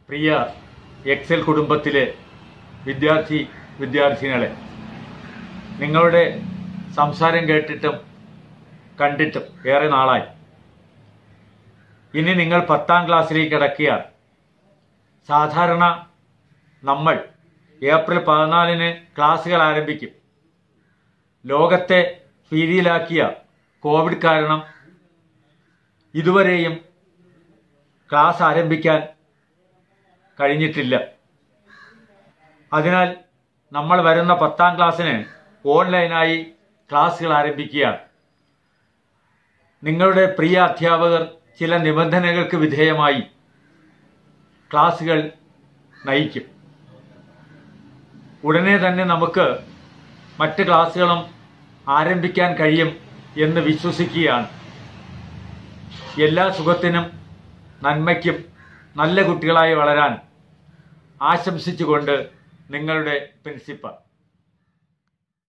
പ്രിയ Excel കുടുംബത്തിലെ വിദ്യാർത്ഥി വിദ്യാർത്ഥിനികളെ നിങ്ങളുടെ സംസാരം കേട്ടിട്ടും കണ്ടിട്ടും ഏറെ നാളായി ഇനി നിങ്ങൾ പത്താം ക്ലാസ്സിലേക്ക് കിടക്കുകയാണ് സാധാരണ നമ്മൾ ഏപ്രിൽ പതിനാലിന് ക്ലാസ്സുകൾ ആരംഭിക്കും ലോകത്തെ ഭീതിയിലാക്കിയ കോവിഡ് കാരണം ഇതുവരെയും ക്ലാസ് ആരംഭിക്കാൻ കഴിഞ്ഞിട്ടില്ല അതിനാൽ നമ്മൾ വരുന്ന പത്താം ക്ലാസ്സിന് ഓൺലൈനായി ക്ലാസ്സുകൾ ആരംഭിക്കുകയാണ് നിങ്ങളുടെ പ്രിയ അധ്യാപകർ ചില നിബന്ധനകൾക്ക് വിധേയമായി ക്ലാസ്സുകൾ നയിക്കും ഉടനെ തന്നെ നമുക്ക് മറ്റ് ക്ലാസ്സുകളും ആരംഭിക്കാൻ കഴിയും എന്ന് വിശ്വസിക്കുകയാണ് എല്ലാ സുഖത്തിനും നന്മയ്ക്കും നല്ല കുട്ടികളായി വളരാൻ ആശംസിച്ചുകൊണ്ട് നിങ്ങളുടെ പ്രിൻസിപ്പൽ